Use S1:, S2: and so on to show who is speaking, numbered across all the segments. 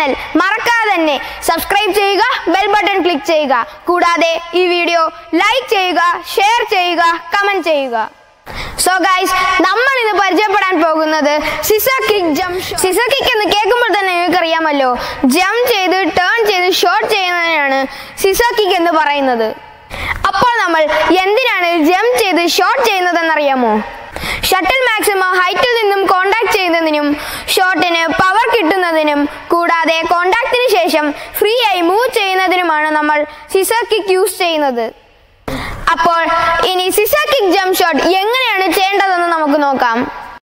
S1: channel മറക്കാതെ തന്നെ subscribe ചെയ്യുക ബെൽ ബട്ടൺ ക്ലിക്ക് ചെയ്യുക കൂടാതെ ഈ വീഡിയോ ലൈക്ക് ചെയ്യുക ഷെയർ ചെയ്യുക കമന്റ് ചെയ്യുക സോ ഗൈസ് നമ്മൾ ഇന്ന് പരിചയപ്പെടാൻ പോകുന്നത് scissor kick jump scissor kick എന്ന് കേൾക്കുമ്പോൾ തന്നെ നിങ്ങൾക്ക് അറിയാമല്ലോ ജംപ് ചെയ്ത് ടേൺ ചെയ്ത് ഷോട്ട് ചെയ്യുന്നതിനാണ് സിസ കിക്ക് എന്ന് പറയുന്നത് അപ്പോൾ നമ്മൾ എന്തിനാണ് ജംപ് ചെയ്ത് ഷോട്ട് ചെയ്യുന്നതെന്നറിയാമോ ഷട്ടിൽ മാക്സിമം ഹൈറ്റിൽ നിന്നും കോണ്ടാക്ട് ചെയ്യുന്നതിനും ഷോട്ടിന് പവർ കിട്ടുന്നതിനും കൂടാതെ കോണ്ടാക്റ്റിന് ശേഷം ഫ്രീ ആയി മൂവ് ചെയ്യുന്നതിനുമാണ് നമ്മൾ സിസർ കിക്ക് യൂസ് ചെയ്യുന്നത് അപ്പോൾ ഇനി സിസർ കിക്ക് ജംപ് ഷോട്ട് എങ്ങനെയാണ് ചെയ്യേണ്ടതെന്ന് നമുക്ക് നോക്കാം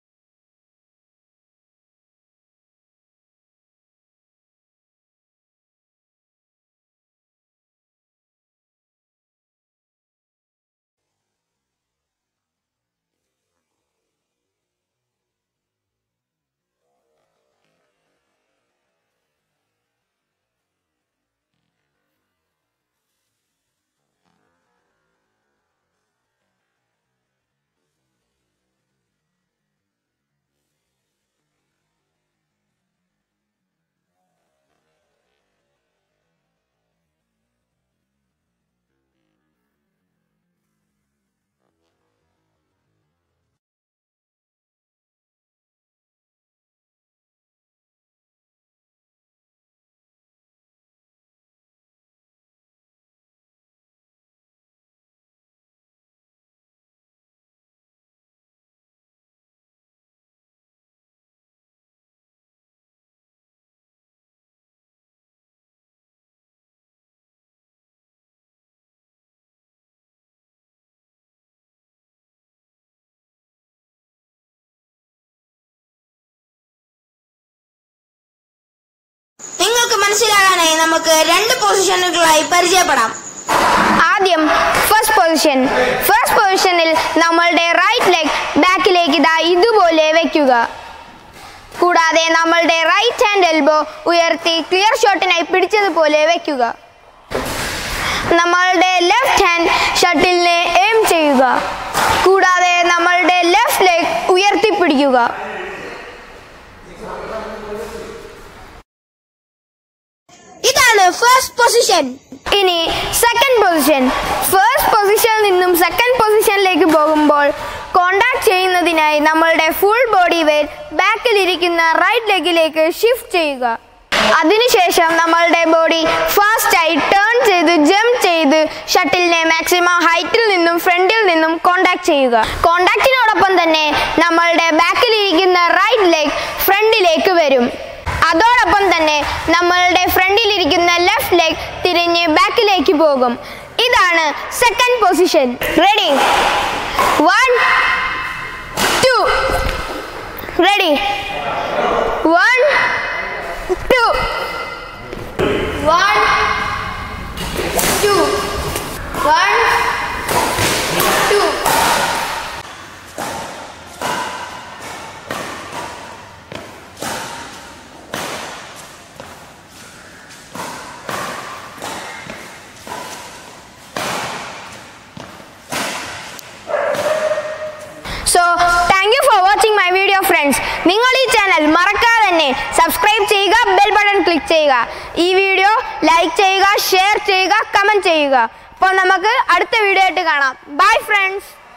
S2: നിങ്ങൾക്ക് മനസ്സിലാകാനായി നമുക്ക് രണ്ട് പൊസിഷനുകളായി പരിചയപ്പെടാം
S1: ആദ്യം ഫസ്റ്റ് പൊസിഷൻ ഫസ്റ്റ് പൊസിഷനിൽ നമ്മളുടെ റൈറ്റ് ലെഗ് ബാക്കിലേക്ക് ഇതാ ഇതുപോലെ വെക്കുക കൂടാതെ നമ്മളുടെ റൈറ്റ് ഹാൻഡ് എൽബോ ഉയർത്തി ക്ലിയർ ഷോട്ടിനായി പിടിച്ചതുപോലെ വെക്കുക നമ്മളുടെ ലെഫ്റ്റ് ഹാൻഡ് ഷട്ടിലിനെ എയിം ചെയ്യുക കൂടാതെ നമ്മളുടെ ലെഫ്റ്റ് ലെഗ് ഉയർത്തി പിടിക്കുക
S2: ഇതാണ് ഫസ്റ്റ് പൊസിഷൻ
S1: ഇനി സെക്കൻഡ് പൊസിഷൻ ഫസ്റ്റ് പൊസിഷനിൽ നിന്നും സെക്കൻഡ് പൊസിഷനിലേക്ക് പോകുമ്പോൾ കോണ്ടാക്ട് ചെയ്യുന്നതിനായി നമ്മളുടെ ഫുൾ ബോഡി വെയിറ്റ് ബാക്കിൽ ഇരിക്കുന്ന റൈറ്റ് ലെഗിലേക്ക് ഷിഫ്റ്റ് ചെയ്യുക അതിനുശേഷം നമ്മളുടെ ബോഡി ഫാസ്റ്റായി ടേൺ ചെയ്ത് ജംപ് ചെയ്ത് ഷട്ടിലിനെ മാക്സിമം ഹൈറ്റിൽ നിന്നും ഫ്രണ്ടിൽ നിന്നും കോണ്ടാക്ട് ചെയ്യുക കോണ്ടാക്റ്റിനോടൊപ്പം തന്നെ നമ്മളുടെ ബാക്കിൽ ഇരിക്കുന്ന റൈറ്റ് ലെഗ് ഫ്രണ്ടിലേക്ക് വരും അതോടൊപ്പം തന്നെ നമ്മളുടെ ഫ്രണ്ടിലിരിക്കുന്ന ലെഫ്റ്റ് ലെഗ് തിരിഞ്ഞ് ബാക്കിലേക്ക് പോകും ഇതാണ് second position ready one two ready one two one two one two so thank you for watching my video friends നിങ്ങൾ ഈ ചാനൽ മറക്കാതെ തന്നെ സബ്സ്ക്രൈബ് ചെയ്യുക ബെൽ ബട്ടൺ ക്ലിക്ക് ചെയ്യുക ഈ വീഡിയോ ലൈക്ക് ചെയ്യുക ഷെയർ ചെയ്യുക കമൻറ്റ് ചെയ്യുക അപ്പോൾ നമുക്ക് അടുത്ത വീഡിയോ ആയിട്ട് കാണാം ബൈ ഫ്രണ്ട്സ്